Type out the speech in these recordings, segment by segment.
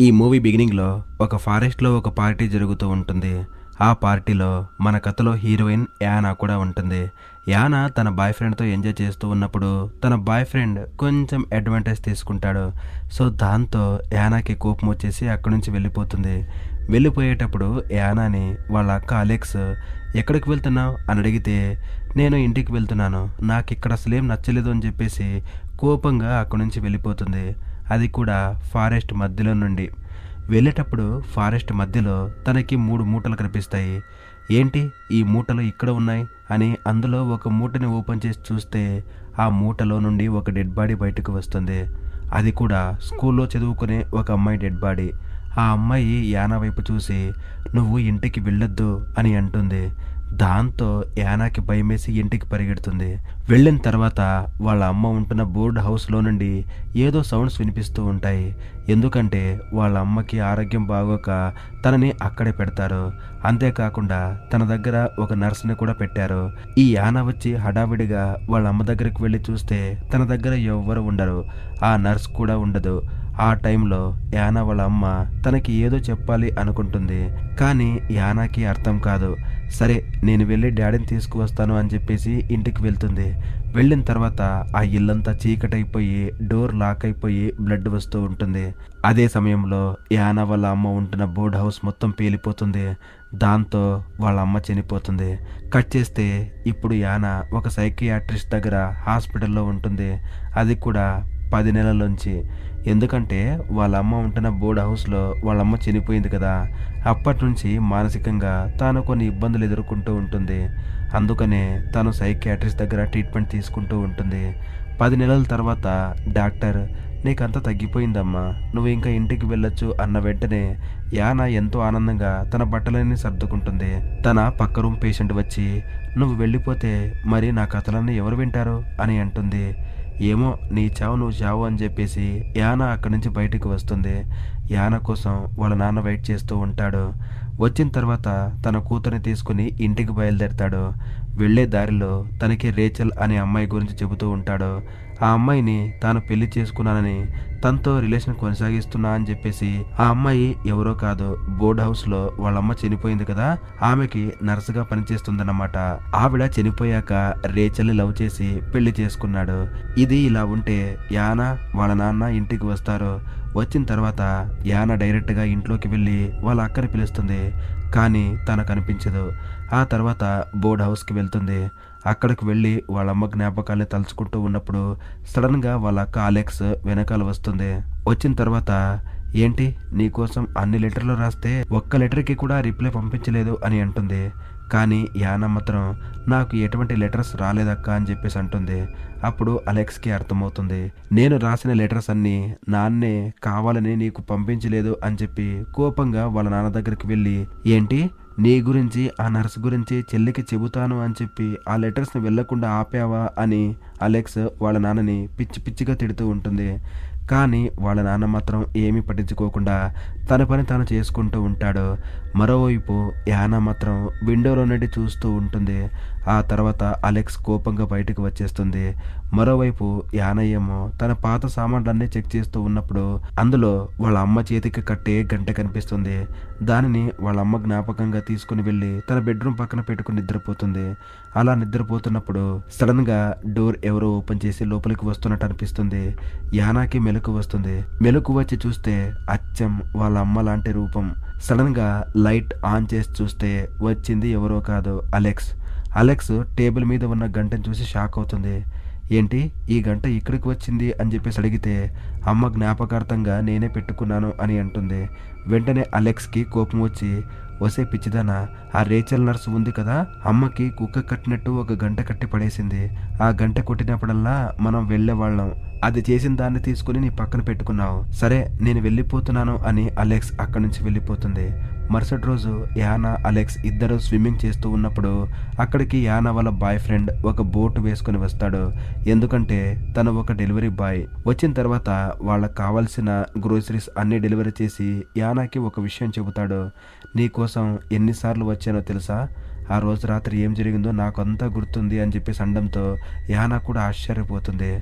ఈ మూవీ బిగినింగ్లో ఒక ఫారెస్ట్లో ఒక పార్టీ జరుగుతూ ఉంటుంది ఆ పార్టీలో మన కథలో హీరోయిన్ యానా కూడా ఉంటుంది యానా తన బాయ్ ఫ్రెండ్తో ఎంజాయ్ చేస్తూ ఉన్నప్పుడు తన బాయ్ ఫ్రెండ్ కొంచెం అడ్వాంటేజ్ తీసుకుంటాడు సో దాంతో యానాకి కోపం వచ్చేసి అక్కడి నుంచి వెళ్ళిపోతుంది వెళ్ళిపోయేటప్పుడు యానాని వాళ్ళ అక్క అలెక్స్ ఎక్కడికి వెళ్తున్నావు అని అడిగితే నేను ఇంటికి వెళ్తున్నాను నాకు ఇక్కడ అసలేం నచ్చలేదు అని చెప్పేసి కోపంగా అక్కడి నుంచి వెళ్ళిపోతుంది అది కూడా ఫారెస్ట్ మధ్యలో నుండి వెళ్ళేటప్పుడు ఫారెస్ట్ మధ్యలో తనకి మూడు మూటలు కనిపిస్తాయి ఏంటి ఈ మూటలు ఇక్కడ ఉన్నాయి అని అందులో ఒక మూటని ఓపెన్ చేసి చూస్తే ఆ మూటలో నుండి ఒక డెడ్ బాడీ బయటకు వస్తుంది అది కూడా స్కూల్లో చదువుకునే ఒక అమ్మాయి డెడ్ బాడీ ఆ అమ్మాయి యానా వైపు చూసి నువ్వు ఇంటికి వెళ్ళొద్దు అని అంటుంది దాంతో యానాకి భయమేసి ఇంటికి పరిగెడుతుంది వెళ్ళిన తర్వాత వాళ్ళ అమ్మ ఉంటున్న బోర్డ్ హౌస్లో నుండి ఏదో సౌండ్స్ వినిపిస్తూ ఉంటాయి ఎందుకంటే వాళ్ళ అమ్మకి ఆరోగ్యం బాగోక తనని అక్కడే పెడతారు అంతేకాకుండా తన దగ్గర ఒక నర్స్ని కూడా పెట్టారు ఈ యాన వచ్చి హడావిడిగా వాళ్ళ అమ్మ దగ్గరికి వెళ్ళి చూస్తే తన దగ్గర ఎవ్వరు ఉండరు ఆ నర్స్ కూడా ఉండదు ఆ టైంలో యానా వాళ్ళ అమ్మ తనకి ఏదో చెప్పాలి అనుకుంటుంది కానీ యానాకి అర్థం కాదు సరే నేను వెళ్ళి డాడీని తీసుకువస్తాను అని చెప్పేసి ఇంటికి వెళ్తుంది వెళ్ళిన తర్వాత ఆ ఇల్లంతా చీకటైపోయి డోర్ లాక్ అయిపోయి బ్లడ్ వస్తూ ఉంటుంది అదే సమయంలో యానా వాళ్ళ అమ్మ ఉంటున్న బోర్డ్ హౌస్ మొత్తం పేలిపోతుంది దాంతో వాళ్ళ అమ్మ చనిపోతుంది కట్ చేస్తే ఇప్పుడు యానా ఒక సైకియాట్రిస్ట్ దగ్గర హాస్పిటల్లో ఉంటుంది అది కూడా పది నెలల్లోంచి ఎందుకంటే వాళ్ళ అమ్మ ఉంటున్న బోర్డ్ హౌస్లో వాళ్ళ అమ్మ చనిపోయింది కదా అప్పటి నుంచి మానసికంగా తాను కొన్ని ఇబ్బందులు ఎదుర్కొంటూ ఉంటుంది అందుకనే తాను సైకియాట్రిస్ట్ దగ్గర ట్రీట్మెంట్ తీసుకుంటూ ఉంటుంది పది నెలల తర్వాత డాక్టర్ నీకంతా తగ్గిపోయిందమ్మా నువ్వు ఇంకా ఇంటికి వెళ్ళొచ్చు అన్న వెంటనే యానా ఎంతో ఆనందంగా తన బట్టలన్నీ సర్దుకుంటుంది తన పక్క రూమ్ పేషెంట్ వచ్చి నువ్వు వెళ్ళిపోతే మరి నా కథలన్నీ ఎవరు వింటారు అని అంటుంది ఏమో నీ చావు నువ్వు చావు అని చెప్పేసి యాన అక్కడి నుంచి బయటికి వస్తుంది యాన కోసం వాళ్ళ నాన్న వెయిట్ చేస్తూ ఉంటాడు వచ్చిన తర్వాత తన కూతురిని తీసుకుని ఇంటికి బయలుదేరతాడు వెళ్ళే దారిలో తనకి రేచల్ అనే అమ్మాయి గురించి చెబుతూ ఉంటాడు ఆ అమ్మాయిని తాను పెళ్లి చేసుకున్నానని తనతో రిలేషన్ కొనసాగిస్తున్నా అని చెప్పేసి ఆ అమ్మాయి ఎవరో కాదు బోర్డ్ హౌస్ లో వాళ్ళమ్మ చనిపోయింది కదా ఆమెకి నర్సుగా పనిచేస్తుందన్నమాట ఆవిడ చనిపోయాక రేచల్ని లవ్ చేసి పెళ్లి చేసుకున్నాడు ఇది ఇలా ఉంటే యానా వాళ్ళ నాన్న ఇంటికి వస్తారు వచ్చిన తర్వాత యాన డైరెక్ట్గా ఇంట్లోకి వెళ్ళి వాళ్ళ అక్కని పిలుస్తుంది కానీ తనకు అనిపించదు ఆ తర్వాత బోర్డ్ హౌస్కి వెళ్తుంది అక్కడికి వెళ్ళి వాళ్ళ అమ్మ జ్ఞాపకాల్ని తలుచుకుంటూ ఉన్నప్పుడు సడన్గా వాళ్ళ అక్క అలెక్స్ వెనకాల వస్తుంది వచ్చిన తర్వాత ఏంటి నీకోసం అన్ని లెటర్లు రాస్తే ఒక్క లెటర్కి కూడా రిప్లై పంపించలేదు అని అంటుంది కానీ యాన మాత్రం నాకు ఎటువంటి లెటర్స్ రాలేదక్క అని చెప్పేసి అంటుంది అప్పుడు అలెక్స్కి అర్థమవుతుంది నేను రాసిన లెటర్స్ అన్నీ నాన్నే కావాలని నీకు పంపించలేదు అని చెప్పి కోపంగా వాళ్ళ నాన్న దగ్గరికి వెళ్ళి ఏంటి నీ గురించి ఆ నర్స్ గురించి చెల్లికి చెబుతాను అని చెప్పి ఆ లెటర్స్ని వెళ్లకుండా ఆపావా అని అలెక్స్ వాళ్ళ నాన్నని పిచ్చి పిచ్చిగా తిడుతూ ఉంటుంది కానీ వాళ్ళ నాన్న మాత్రం ఏమీ పట్టించుకోకుండా తన పని తాను చేసుకుంటూ ఉంటాడు మరోవైపు యానా మాత్రం విండోలో నుండి చూస్తూ ఉంటుంది ఆ తర్వాత అలెక్స్ కోపంగా బయటకు వచ్చేస్తుంది మరోవైపు యానా ఏమో తన పాత సామాన్లన్నీ చెక్ చేస్తూ ఉన్నప్పుడు అందులో వాళ్ళ అమ్మ చేతికి కట్టే గంట కనిపిస్తుంది దానిని వాళ్ళ అమ్మ జ్ఞాపకంగా తీసుకుని వెళ్ళి తన బెడ్రూమ్ పక్కన పెట్టుకుని నిద్రపోతుంది అలా నిద్రపోతున్నప్పుడు సడన్ గా డోర్ ఎవరో ఓపెన్ చేసి లోపలికి వస్తున్నట్టు అనిపిస్తుంది యానాకి మెలకు వస్తుంది మెలకు వచ్చి చూస్తే అచ్చం వాళ్ళ అమ్మ లాంటి రూపం సడన్ గా లైట్ ఆన్ చేసి చూస్తే వచ్చింది ఎవరో కాదు అలెక్స్ అలెక్స్ టేబుల్ మీద ఉన్న గంటను చూసి షాక్ అవుతుంది ఏంటి ఈ గంట ఇక్కడికి వచ్చింది అని చెప్పేసి అడిగితే అమ్మ జ్ఞాపకార్థంగా నేనే పెట్టుకున్నాను అని అంటుంది వెంటనే అలెక్స్కి కోపం వచ్చి వసే పిచ్చిదానా ఆ రేచల్ నర్స్ ఉంది కదా అమ్మకి కుక్క కట్టినట్టు ఒక గంట కట్టి పడేసింది ఆ గంట కొట్టినప్పుడల్లా మనం వెళ్ళేవాళ్ళం అది చేసిన దాన్ని తీసుకుని నీ పక్కన పెట్టుకున్నావు సరే నేను వెళ్ళిపోతున్నాను అని అలెక్స్ అక్కడి నుంచి వెళ్ళిపోతుంది మరుసటి రోజు యానా అలెక్స్ ఇద్దరు స్విమ్మింగ్ చేస్తూ ఉన్నప్పుడు అక్కడికి యానా వాళ్ళ బాయ్ ఫ్రెండ్ ఒక బోట్ వేసుకుని వస్తాడు ఎందుకంటే తను ఒక డెలివరీ బాయ్ వచ్చిన తర్వాత వాళ్ళకి కావాల్సిన గ్రోసరీస్ అన్ని డెలివరీ చేసి యానాకి ఒక విషయం చెబుతాడు నీ కోసం ఎన్నిసార్లు వచ్చానో తెలుసా ఆ రోజు రాత్రి ఏం జరిగిందో నాకు అంతా గుర్తుంది అని చెప్పేసి అనడంతో యానా కూడా ఆశ్చర్యపోతుంది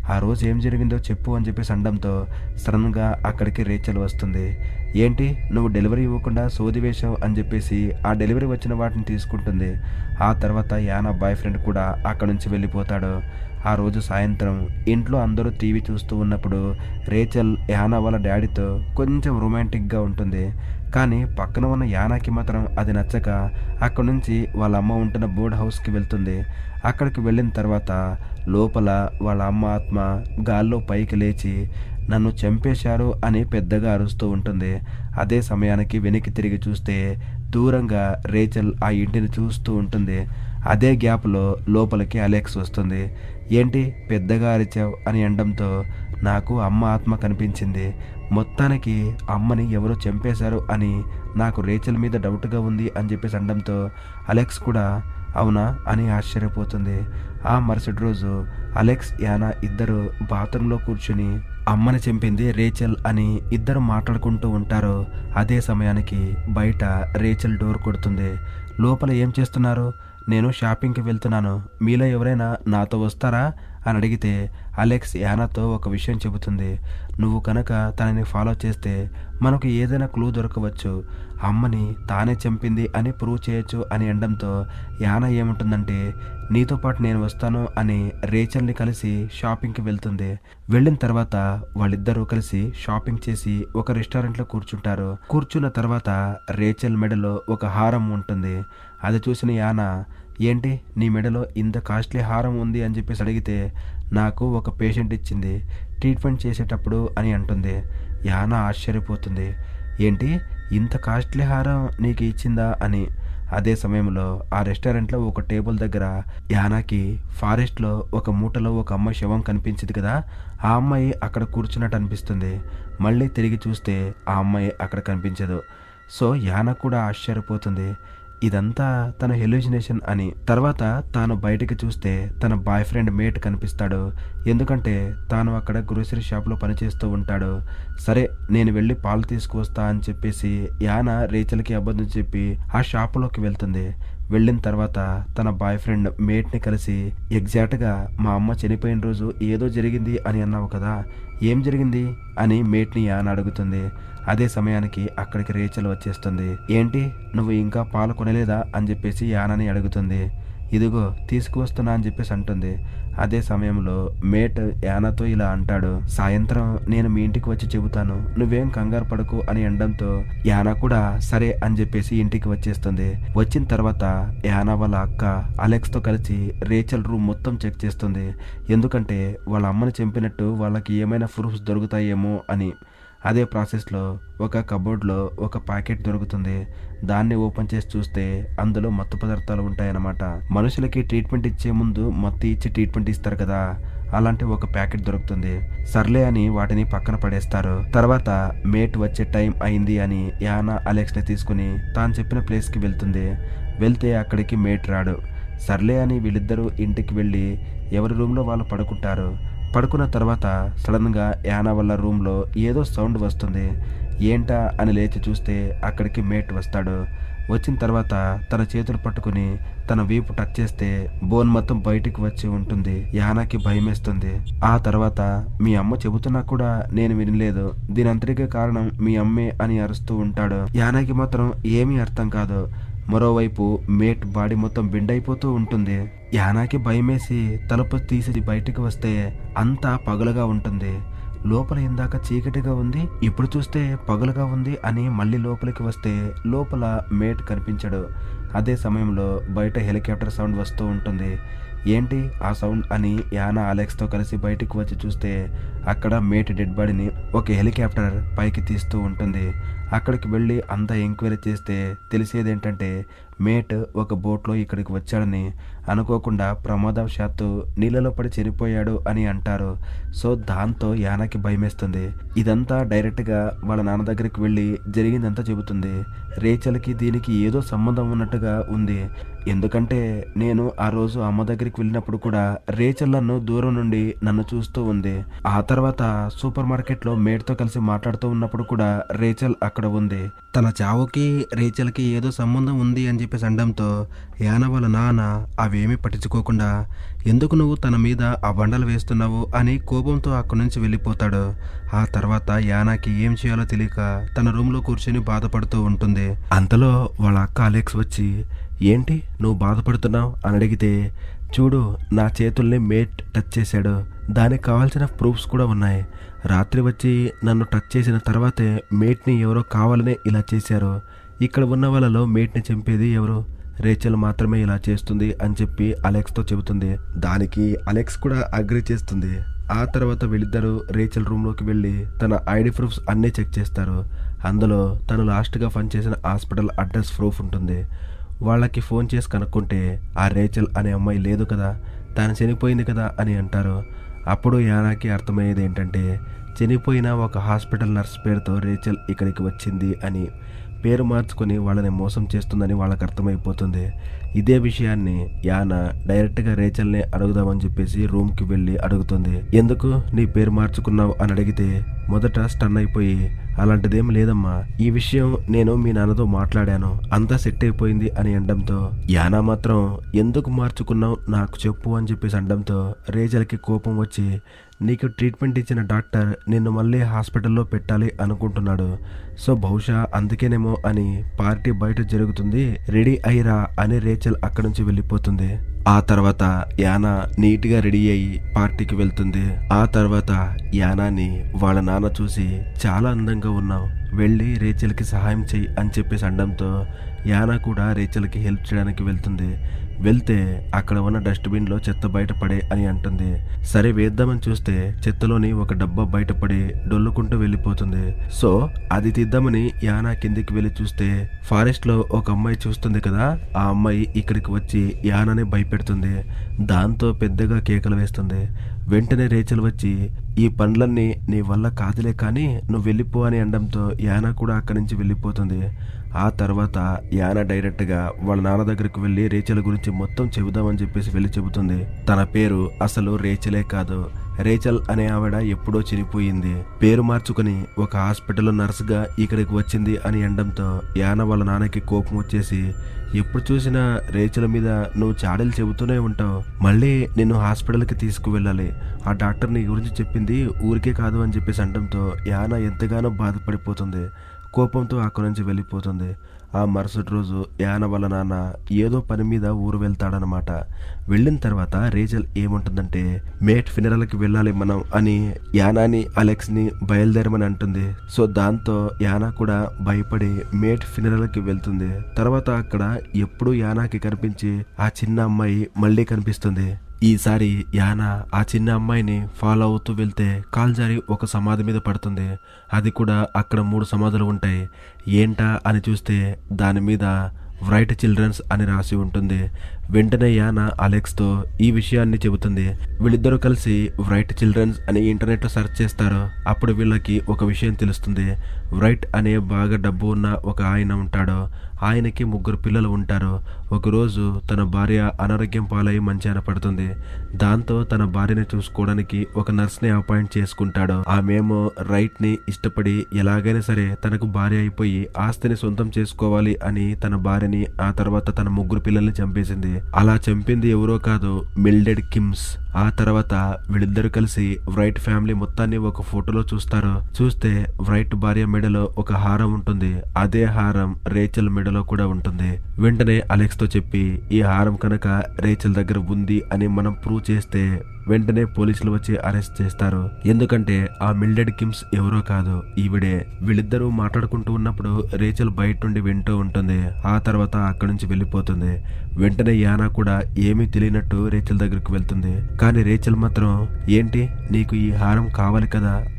ఆ రోజు ఏం జరిగిందో చెప్పు అని చెప్పేసి అనడంతో సడన్గా అక్కడికి రేచల్ వస్తుంది ఏంటి నువ్వు డెలివరీ ఇవ్వకుండా సోది వేశావు అని చెప్పేసి ఆ డెలివరీ వచ్చిన వాటిని తీసుకుంటుంది ఆ తర్వాత యానా బాయ్ ఫ్రెండ్ కూడా అక్కడ నుంచి వెళ్ళిపోతాడు ఆ రోజు సాయంత్రం ఇంట్లో అందరూ టీవీ చూస్తూ ఉన్నప్పుడు రేచల్ యానా వాళ్ళ డాడీతో కొంచెం రొమాంటిక్గా ఉంటుంది కానీ పక్కన ఉన్న యానాకి మాత్రం అది నచ్చక అక్కడ నుంచి వాళ్ళ అమ్మ ఉంటున్న బోర్డ్ హౌస్కి వెళ్తుంది అక్కడికి వెళ్ళిన తర్వాత లోపల వాళ్ళ అమ్మ ఆత్మ గాల్లో పైకి లేచి నన్ను చంపేశారు అని పెద్దగా అరుస్తూ ఉంటుంది అదే సమయానికి వెనక్కి తిరిగి చూస్తే దూరంగా రేచల్ ఆ ఇంటిని చూస్తూ ఉంటుంది అదే గ్యాప్లో లోపలికి అలెక్స్ వస్తుంది ఏంటి పెద్దగా అరిచావు అని అనడంతో నాకు అమ్మ ఆత్మ కనిపించింది మొత్తానికి అమ్మని ఎవరో చంపేశారు అని నాకు రేచల్ మీద డౌట్గా ఉంది అని చెప్పేసి అనడంతో అలెక్స్ కూడా అవునా అని ఆశ్చర్యపోతుంది ఆ మరుసటి రోజు అలెక్స్ యానా ఇద్దరు బాత్రూంలో కూర్చుని అమ్మని చంపింది రేచల్ అని ఇద్దరు మాట్లాడుకుంటూ ఉంటారు అదే సమయానికి బయట రేచల్ డోర్ కొడుతుంది లోపల ఏం చేస్తున్నారు నేను షాపింగ్కి వెళ్తున్నాను మీలో ఎవరైనా నాతో వస్తారా అని అడిగితే అలెక్స్ యానాతో ఒక విషయం చెబుతుంది నువ్వు కనుక తనని ఫాలో చేస్తే మనకు ఏదైనా క్లూ దొరకవచ్చు అమ్మని తానే చంపింది అని ప్రూవ్ చేయొచ్చు అని అనడంతో యానా ఏముంటుందంటే నీతో పాటు నేను వస్తాను అని రేచల్ని కలిసి షాపింగ్కి వెళ్తుంది వెళ్ళిన తర్వాత వాళ్ళిద్దరూ కలిసి షాపింగ్ చేసి ఒక రెస్టారెంట్లో కూర్చుంటారు కూర్చున్న తర్వాత రేచల్ మెడలో ఒక హారం ఉంటుంది అది చూసిన యానా ఏంటి నీ మెడలో ఇంత కాస్ట్లీ హారం ఉంది అని చెప్పేసి అడిగితే నాకు ఒక పేషెంట్ ఇచ్చింది ట్రీట్మెంట్ చేసేటప్పుడు అని అంటుంది యానా ఆశ్చర్యపోతుంది ఏంటి ఇంత కాస్ట్లీ హారం నీకు ఇచ్చిందా అని అదే సమయంలో ఆ రెస్టారెంట్లో ఒక టేబుల్ దగ్గర యానాకి ఫారెస్ట్లో ఒక మూటలో ఒక అమ్మాయి శవం కనిపించింది కదా ఆ అమ్మాయి అక్కడ కూర్చున్నట్టు అనిపిస్తుంది మళ్ళీ తిరిగి చూస్తే ఆ అమ్మాయి అక్కడ కనిపించదు సో యానా కూడా ఆశ్చర్యపోతుంది ఇదంతా తన హెల్యూజినేషన్ అని తర్వాత తాను బయటికి చూస్తే తన బాయ్ ఫ్రెండ్ మేట్ కనిపిస్తాడు ఎందుకంటే తాను అక్కడ గ్రోసరీ షాప్లో పనిచేస్తూ ఉంటాడు సరే నేను వెళ్ళి పాలు తీసుకువస్తా అని చెప్పేసి యాన రేచల్కి అబద్ధం చెప్పి ఆ షాపులోకి వెళ్తుంది వెళ్ళిన తర్వాత తన బాయ్ ఫ్రెండ్ మేట్ని కలిసి ఎగ్జాక్ట్గా మా అమ్మ చనిపోయిన రోజు ఏదో జరిగింది అని అన్నావు కదా ఏం జరిగింది అని మేట్ని యాన అడుగుతుంది అదే సమయానికి అక్కడికి రేచల్ వచ్చేస్తుంది ఏంటి నువ్వు ఇంకా పాలు కొనలేదా అని చెప్పేసి యానని అడుగుతుంది ఇదిగో తీసుకువస్తున్నా అని చెప్పేసి అంటుంది అదే సమయంలో మేట్ యానతో ఇలా అంటాడు సాయంత్రం నేను మీ ఇంటికి వచ్చి చెబుతాను నువ్వేం కంగారు పడకు అని అనడంతో యానా కూడా సరే అని చెప్పేసి ఇంటికి వచ్చేస్తుంది వచ్చిన తర్వాత యానా వాళ్ళ అక్క అలెక్స్ తో కలిసి రేచల్ రూమ్ మొత్తం చెక్ చేస్తుంది ఎందుకంటే వాళ్ళ అమ్మని చంపినట్టు వాళ్ళకి ఏమైనా ప్రూఫ్స్ దొరుకుతాయేమో అని అదే ప్రాసెస్లో ఒక కబోర్డ్లో ఒక ప్యాకెట్ దొరుకుతుంది దాన్ని ఓపెన్ చేసి చూస్తే అందులో మత్తు పదార్థాలు ఉంటాయన్నమాట మనుషులకి ట్రీట్మెంట్ ఇచ్చే ముందు మత్తు ఇచ్చి ట్రీట్మెంట్ ఇస్తారు కదా అలాంటి ఒక ప్యాకెట్ దొరుకుతుంది సర్లే అని వాటిని పక్కన పడేస్తారు తర్వాత మేట్ వచ్చే టైం అయింది అని యానా అలెక్స్ని తీసుకుని తాను చెప్పిన ప్లేస్కి వెళ్తుంది వెళ్తే అక్కడికి మేట్ రాడు సర్లే అని వీళ్ళిద్దరూ ఇంటికి వెళ్ళి ఎవరి రూమ్లో వాళ్ళు పడుకుంటారు పడుకున్న తర్వాత సడన్గా యానా వాళ్ళ రూమ్లో ఏదో సౌండ్ వస్తుంది ఏంటా అని లేచి చూస్తే అక్కడికి మేట్ వస్తాడు వచ్చిన తర్వాత తన చేతులు పట్టుకుని తన వీపు టచ్ చేస్తే బోన్ మొత్తం బయటికి వచ్చి ఉంటుంది యానాకి భయమేస్తుంది ఆ తర్వాత మీ అమ్మ చెబుతున్నా కూడా నేను వినలేదు దీని అంతటికే కారణం మీ అమ్మే అని అరుస్తూ ఉంటాడు యానాకి మాత్రం ఏమీ అర్థం కాదు మరోవైపు మేట్ బాడీ మొత్తం బెండ్ అయిపోతూ ఉంటుంది యానాకి భయమేసి తలుపు తీసి బయటికి వస్తే అంతా పగలుగా ఉంటుంది లోపల ఇందాక చీకటిగా ఉంది ఇప్పుడు చూస్తే పగలుగా ఉంది అని మళ్ళీ లోపలికి వస్తే లోపల మేట్ కనిపించడు అదే సమయంలో బయట హెలికాప్టర్ సౌండ్ వస్తూ ఉంటుంది ఏంటి ఆ సౌండ్ అని యానా అలెక్స్తో కలిసి బయటికి వచ్చి చూస్తే అక్కడ మేట్ డెడ్ బాడీని ఒక హెలికాప్టర్ పైకి తీస్తూ ఉంటుంది అక్కడికి వెళ్ళి అంతా ఎంక్వైరీ చేస్తే తెలిసేది ఏంటంటే మేట్ ఒక బోట్లో ఇక్కడికి వచ్చాడని అనుకోకుండా ప్రమాదవశాత్తు నీళ్ళలో పడి చనిపోయాడు అని అంటారు సో దాంతో యానాకి భయమేస్తుంది ఇదంతా డైరెక్ట్గా వాళ్ళ నాన్న దగ్గరికి వెళ్ళి జరిగిందంతా చెబుతుంది రేచల్కి దీనికి ఏదో సంబంధం ఉన్నట్టుగా ఉంది ఎందుకంటే నేను ఆ రోజు అమ్మ దగ్గరికి వెళ్ళినప్పుడు కూడా రేచల్ నన్ను దూరం నుండి నన్ను చూస్తూ ఉంది ఆ తర్వాత సూపర్ మార్కెట్లో మేడ్తో కలిసి మాట్లాడుతూ ఉన్నప్పుడు కూడా రేచల్ అక్కడ ఉంది తన చావుకి రేచల్కి ఏదో సంబంధం ఉంది అని చెప్పేసి అనడంతో యాన వాళ్ళ నాన్న అవేమీ పట్టించుకోకుండా ఎందుకు నువ్వు తన మీద ఆ బండలు వేస్తున్నావు అని కోపంతో అక్కడి నుంచి వెళ్ళిపోతాడు ఆ తర్వాత యానాకి ఏం చేయాలో తెలియక తన రూమ్లో కూర్చొని బాధపడుతూ ఉంటుంది అంతలో వాళ్ళ అక్క అలెక్స్ వచ్చి ఏంటి నువ్వు బాధపడుతున్నావు అని అడిగితే చూడు నా చేతుల్ని మేట్ టచ్ చేశాడు దానికి కావాల్సిన ప్రూఫ్స్ కూడా ఉన్నాయి రాత్రి వచ్చి నన్ను టచ్ చేసిన తర్వాతే మేట్ని ఎవరో కావాలనే ఇలా చేశారు ఇక్కడ ఉన్న వాళ్ళలో మేట్ని చంపేది ఎవరు రేచల్ మాత్రమే ఇలా చేస్తుంది అని చెప్పి అలెక్స్తో చెబుతుంది దానికి అలెక్స్ కూడా అగ్రి చేస్తుంది ఆ తర్వాత వీళ్ళిద్దరూ రేచల్ రూమ్లోకి వెళ్ళి తన ఐడి ప్రూఫ్స్ అన్నీ చెక్ చేస్తారు అందులో తను లాస్ట్గా పనిచేసిన హాస్పిటల్ అడ్రస్ ప్రూఫ్ ఉంటుంది వాళ్ళకి ఫోన్ చేసి కనుక్కుంటే ఆ రేచల్ అనే అమ్మాయి లేదు కదా తాను చనిపోయింది కదా అని అంటారు అప్పుడు యానాకి అర్థమయ్యేది ఏంటంటే చనిపోయిన ఒక హాస్పిటల్ నర్స్ పేరుతో రేచల్ ఇక్కడికి వచ్చింది అని పేరు మార్చుకొని వాళ్ళని మోసం చేస్తుందని వాళ్ళకి అర్థమైపోతుంది ఇదే విషయాన్ని యాన డైరెక్ట్గా రేచల్ని అడుగుదామని చెప్పేసి రూమ్కి వెళ్ళి అడుగుతుంది ఎందుకు నీ పేరు మార్చుకున్నావు అని అడిగితే మొదట స్టన్ అయిపోయి అలాంటిదేం లేదమ్మా ఈ విషయం నేను మీ నాన్నతో మాట్లాడాను అంతా సెట్ అయిపోయింది అని అనడంతో యానా మాత్రం ఎందుకు మార్చుకున్నావు నాకు చెప్పు అని చెప్పేసి అనడంతో రేజల్కి కోపం వచ్చి నీకు ట్రీట్మెంట్ ఇచ్చిన డాక్టర్ నిన్ను మళ్ళీ హాస్పిటల్లో పెట్టాలి అనుకుంటున్నాడు సో బహుశా అందుకేనేమో అని పార్టీ బయట జరుగుతుంది రెడీ అయ్యిరా అని రేచల్ అక్కడి నుంచి వెళ్ళిపోతుంది ఆ తర్వాత యానా నీట్గా రెడీ అయ్యి పార్టీకి వెళ్తుంది ఆ తర్వాత యానాని వాళ్ళ నాన్న చూసి చాలా అందంగా ఉన్నావు వెళ్ళి రేచల్కి సహాయం చెయ్యి అని చెప్పేసి అనడంతో యానా కూడా రేచల్కి హెల్ప్ చేయడానికి వెళ్తుంది వెళ్తే అక్కడ ఉన్న డస్ట్బిన్లో చెత్త బయటపడే అని అంటుంది సరే వేద్దామని చూస్తే చెత్తలోని ఒక డబ్బా బయటపడి డొల్లుకుంటూ వెళ్ళిపోతుంది సో అది తీద్దామని యానా కిందికి వెళ్ళి చూస్తే ఫారెస్ట్లో ఒక అమ్మాయి చూస్తుంది కదా ఆ అమ్మాయి ఇక్కడికి వచ్చి యానాని భయపెడుతుంది దాంతో పెద్దగా కేకలు వేస్తుంది వెంటనే రేచలు వచ్చి ఈ పండ్లన్నీ నీ వల్ల కాదులే కానీ నువ్వు వెళ్ళిపో అని అనడంతో యానా కూడా అక్కడి నుంచి వెళ్ళిపోతుంది ఆ తర్వాత యానా డైరెక్ట్గా వాళ్ళ నాన్న దగ్గరికి వెళ్ళి రేచల్ గురించి మొత్తం చెబుదామని చెప్పేసి వెళ్ళి చెబుతుంది తన పేరు అసలు రేచలే కాదు రేచల్ అనే ఆవిడ ఎప్పుడో చనిపోయింది పేరు మార్చుకుని ఒక హాస్పిటల్లో నర్సుగా ఇక్కడికి వచ్చింది అని అనడంతో యాన వాళ్ళ నాన్నకి కోపం వచ్చేసి ఎప్పుడు చూసినా రేచల మీద నువ్వు చాడలు చెబుతూనే ఉంటావు మళ్ళీ నిన్ను హాస్పిటల్కి తీసుకువెళ్ళాలి ఆ డాక్టర్ నీ గురించి చెప్పింది ఊరికే కాదు అని చెప్పేసి అనడంతో యాన ఎంతగానో బాధపడిపోతుంది కోపంతో అక్కడి నుంచి వెళ్ళిపోతుంది ఆ మరుసటి రోజు యాన వాళ్ళ నాన్న ఏదో పని మీద ఊరు వెళ్తాడనమాట వెళ్ళిన తర్వాత రేచల్ ఏముంటుందంటే మేట్ ఫినరల్కి వెళ్ళాలి మనం అని యానాని అలెక్స్ని బయలుదేరమని అంటుంది సో దాంతో యానా కూడా భయపడి మేట్ ఫినరల్కి వెళ్తుంది తర్వాత అక్కడ ఎప్పుడు యానాకి కనిపించి ఆ చిన్న అమ్మాయి మళ్ళీ కనిపిస్తుంది ఈసారి యానా ఆ చిన్న అమ్మాయిని ఫాలో అవుతూ వెళ్తే కాల్ జారి ఒక సమాధి మీద పడుతుంది అది కూడా అక్కడ మూడు సమాధులు ఉంటాయి ఏంటా అని చూస్తే దాని మీద వ్రైట్ చిల్డ్రన్స్ అని రాసి ఉంటుంది వెంటనే యానా అలెక్స్తో ఈ విషయాన్ని చెబుతుంది వీళ్ళిద్దరూ కలిసి వ్రైట్ చిల్డ్రన్స్ అని ఇంటర్నెట్లో సెర్చ్ చేస్తారు అప్పుడు వీళ్ళకి ఒక విషయం తెలుస్తుంది వ్రైట్ అనే బాగా డబ్బు ఉన్న ఒక ఆయన ఉంటాడు ఆయనకి ముగ్గురు పిల్లలు ఉంటారు ఒకరోజు తన భార్య అనారోగ్యం పాలై మంచాన పడుతుంది దాంతో తన భార్యని చూసుకోవడానికి ఒక నర్స్ని అపాయింట్ చేసుకుంటాడు ఆమెమో రైట్ని ఇష్టపడి ఎలాగైనా సరే తనకు భార్య అయిపోయి ఆస్తిని సొంతం చేసుకోవాలి అని తన భార్యని ఆ తర్వాత తన ముగ్గురు పిల్లల్ని చంపేసింది అలా చంపింది ఎవరో కాదు మిల్డెడ్ కిమ్స్ ఆ తర్వాత వీళ్ళిద్దరు కలిసి వ్రైట్ ఫ్యామిలీ మొత్తాన్ని ఒక ఫోటోలో చూస్తారు చూస్తే వ్రైట్ భార్య మెడలో ఒక హారం ఉంటుంది అదే హారం రేచల్ మెడలో కూడా ఉంటుంది వెంటనే అలెక్స్ తో చెప్పి ఈ హారం కనుక రేచల్ దగ్గర ఉంది అని మనం ప్రూవ్ చేస్తే వెంటనే పోలీసులు వచ్చి అరెస్ట్ చేస్తారు ఎందుకంటే ఆ మిల్డెడ్ కిమ్స్ ఎవరో కాదు ఈవిడే వీళ్ళిద్దరూ మాట్లాడుకుంటూ ఉన్నప్పుడు రేచల్ బయట నుండి వింటూ ఉంటుంది ఆ తర్వాత అక్కడి నుంచి వెళ్ళిపోతుంది వెంటనే యానా కూడా ఏమీ తెలియనట్టు రేచల్ దగ్గరికి వెళ్తుంది కానీ రేచల్ మాత్రం ఏంటి నీకు ఈ హారం కావాలి కదా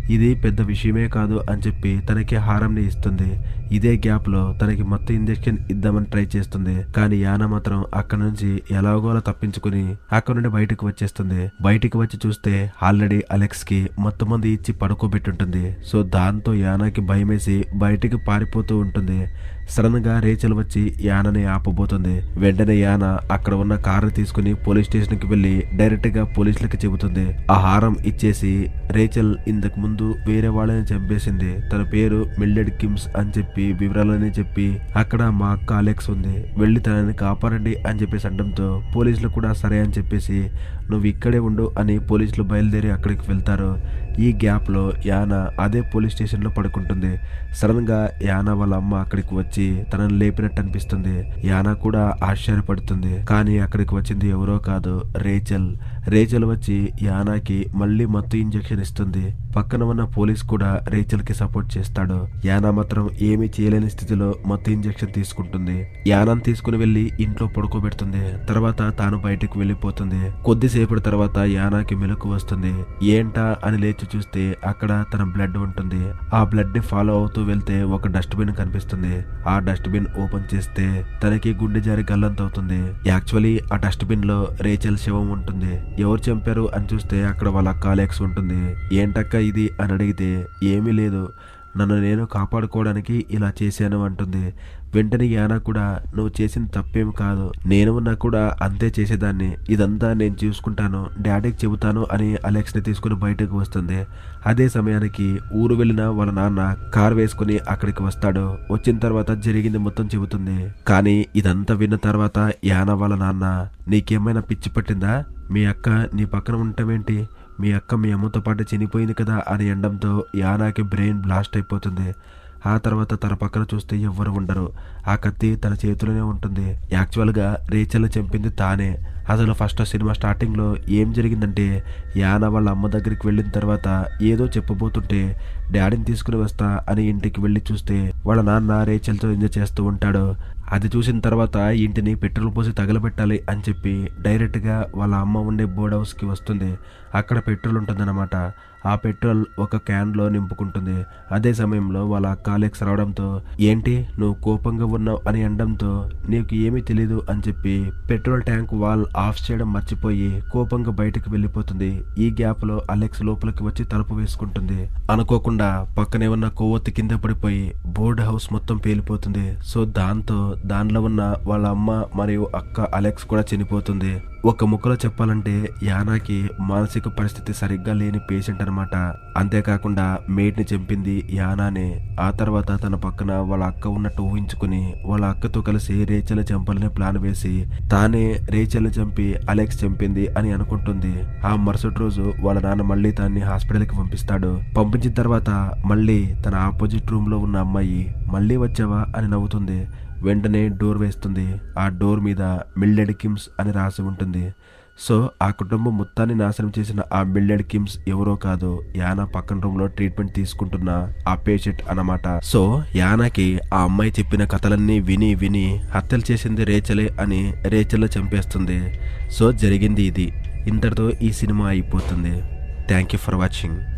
ఇది పెద్ద విషయమే కాదు అని చెప్పి తనకి హారంని ఇస్తుంది ఇదే గ్యాప్ లో తనకి మొత్తం ఇంజెక్షన్ ఇద్దామని ట్రై చేస్తుంది కానీ యానా మాత్రం అక్కడ నుంచి ఎలాగోలా తప్పించుకుని అక్కడ నుండి బయటకు వచ్చేస్తుంది బయటికి వచ్చి చూస్తే ఆల్రెడీ అలెక్స్ కి మొత్తం మంది ఇచ్చి పడుకోబెట్టుంటుంది సో దాంతో యానాకి భయమేసి బయటికి పారిపోతూ ఉంటుంది సడన్ గా రేచల్ వచ్చి యానని ఆపబోతుంది వెంటనే యాన అక్కడ ఉన్న కారు తీసుకుని పోలీస్ స్టేషన్ కి వెళ్లి డైరెక్ట్ గా పోలీసులకి చెబుతుంది ఆ హారం ఇచ్చేసి రేచల్ ఇంతకు ముందు వేరే వాళ్ళని చంపేసింది తన పేరు మిల్లెడ్ కిమ్స్ అని చెప్పి వివరాలని చెప్పి అక్కడ మా అక్క అలెక్స్ ఉంది వెళ్లి తనని కాపాడండి అని చెప్పేసి అనడంతో పోలీసులు కూడా సరే అని చెప్పేసి నువ్వు ఇక్కడే ఉండు అని పోలీసులు బయలుదేరి అక్కడికి వెళ్తారు ఈ గ్యాప్ లో యాన అదే పోలీస్ స్టేషన్ లో పడుకుంటుంది సడన్ గా యానా వాళ్ళ అమ్మ అక్కడికి వచ్చి తనని లేపినట్టు అనిపిస్తుంది యానా కూడా ఆశ్చర్యపడుతుంది కానీ అక్కడికి వచ్చింది ఎవరో కాదు రేచల్ రేచల్ వచ్చి యానాకి మళ్ళీ మత్తు ఇంజెక్షన్ ఇస్తుంది పక్కన ఉన్న పోలీస్ కూడా రేచల్ కి సపోర్ట్ చేస్తాడు యానా మాత్రం ఏమీ చేయలేని స్థితిలో మత్తు ఇంజెక్షన్ తీసుకుంటుంది యానాను తీసుకుని వెళ్లి ఇంట్లో పడుకోబెడుతుంది తర్వాత తాను బయటకు వెళ్లిపోతుంది కొద్దిసేపటి తర్వాత యానాకి మెలకు వస్తుంది ఏంటా అని లేచి చూస్తే అక్కడ తన బ్లడ్ ఉంటుంది ఆ బ్లడ్ ని ఫాలో అవుతూ వెళ్తే ఒక డస్ట్ బిన్ కనిపిస్తుంది ఆ డస్ట్ బిన్ ఓపెన్ చేస్తే తనకి గుండె జారి గల్లంతవుతుంది యాక్చువల్లీ ఆ డస్ట్ బిన్ లో రేచల్ శవం ఉంటుంది ఎవరు చంపారు అని చూస్తే అక్కడ వాళ్ళ కాలేక్స్ ఉంటుంది ఏంటక్క ఇది అని అడిగితే ఏమీ లేదు నన్ను నేను కాపాడుకోవడానికి ఇలా చేశాను అంటుంది వెంటనే యానా కూడా నువ్వు చేసిన తప్పేం కాదు నేను ఉన్నా కూడా అంతే చేసేదాన్ని ఇదంతా నేను చూసుకుంటాను డాడీకి చెబుతాను అని అలెక్స్ ని తీసుకుని బయటకు వస్తుంది అదే సమయానికి ఊరు వెళ్ళిన వాళ్ళ నాన్న కార్ వేసుకుని అక్కడికి వస్తాడు వచ్చిన తర్వాత జరిగింది మొత్తం చెబుతుంది కానీ ఇదంతా విన్న తర్వాత యానా వాళ్ళ నాన్న నీకేమైనా పిచ్చి పట్టిందా మీ అక్క నీ పక్కన ఉండటమేంటి మీ అక్క మీ అమ్మతో పాటు చనిపోయింది కదా అని అనడంతో యానాకి బ్రెయిన్ బ్లాస్ట్ అయిపోతుంది ఆ తర్వాత తన పక్కన చూస్తే ఎవ్వరు ఉండరు ఆ కత్తి తన చేతిలోనే ఉంటుంది యాక్చువల్గా రేచల్ చంపింది తానే అసలు ఫస్ట్ సినిమా స్టార్టింగ్లో ఏం జరిగిందంటే యాన వాళ్ళ అమ్మ దగ్గరికి వెళ్ళిన తర్వాత ఏదో చెప్పబోతుంటే డాడీని తీసుకుని వస్తా అని ఇంటికి వెళ్ళి చూస్తే వాళ్ళ నాన్న రేచల్తో ఎంజాయ్ చేస్తూ ఉంటాడు అది చూసిన తర్వాత ఇంటిని పెట్రోల్ పోసి తగలబెట్టాలి అని చెప్పి డైరెక్ట్గా వాళ్ళ అమ్మ ఉండే బోర్డ్ హౌస్కి వస్తుంది అక్కడ పెట్రోల్ ఉంటుందన్నమాట ఆ పెట్రోల్ ఒక క్యాన్లో నింపుకుంటుంది అదే సమయంలో వాళ్ళ కాలెక్స్ రావడంతో ఏంటి నువ్వు కోపంగా ఉన్నావు అని అనడంతో నీకు ఏమీ తెలీదు అని చెప్పి పెట్రోల్ ట్యాంక్ వాల్ ఆఫ్ చేయడం మర్చిపోయి కోపంగా బయటకు వెళ్ళిపోతుంది ఈ గ్యాప్ లో అలెక్స్ లోపలికి వచ్చి తలుపు వేసుకుంటుంది అనుకోకుండా పక్కనే ఉన్న కొవ్వొత్తి కింద పడిపోయి బోర్డ్ హౌస్ మొత్తం పేలిపోతుంది సో దాంతో దానిలో ఉన్న వాళ్ళ అమ్మ మరియు అక్క అలెక్స్ కూడా చనిపోతుంది ఒక ముక్కలో చెప్పాలంటే యానాకి మానసిక పరిస్థితి సరిగ్గా లేని పేషెంట్ అనమాట అంతేకాకుండా మేడ్ ని చంపింది యానానే ఆ తర్వాత తన పక్కన వాళ్ళ అక్క ఉన్నట్టు ఊహించుకుని వాళ్ళ అక్కతో కలిసి రేచల్ చంపాలని ప్లాన్ వేసి తానే రేచల్ చంపి అలెక్స్ చంపింది అని అనుకుంటుంది ఆ మరుసటి రోజు వాళ్ళ నాన్న మళ్ళీ దాన్ని హాస్పిటల్ కి పంపిస్తాడు పంపించిన తర్వాత మళ్ళీ తన ఆపోజిట్ రూమ్ లో ఉన్న అమ్మాయి మళ్ళీ వచ్చావా అని నవ్వుతుంది వెంటనే డోర్ వేస్తుంది ఆ డోర్ మీద మిల్లెడ్ కిమ్స్ అని రాసి ఉంటుంది సో ఆ కుటుంబం మొత్తాన్ని నాశనం చేసిన ఆ మిల్లెడ్ కిమ్స్ ఎవరో కాదు యానా పక్కన రూమ్ లో ట్రీట్మెంట్ తీసుకుంటున్న ఆ పేషెంట్ అన్నమాట సో యానాకి ఆ అమ్మాయి చెప్పిన కథలన్నీ విని విని హత్యలు చేసింది రేచలే అని రేచల్లో చంపేస్తుంది సో జరిగింది ఇది ఇంతటితో ఈ సినిమా అయిపోతుంది థ్యాంక్ యూ ఫర్ వాచింగ్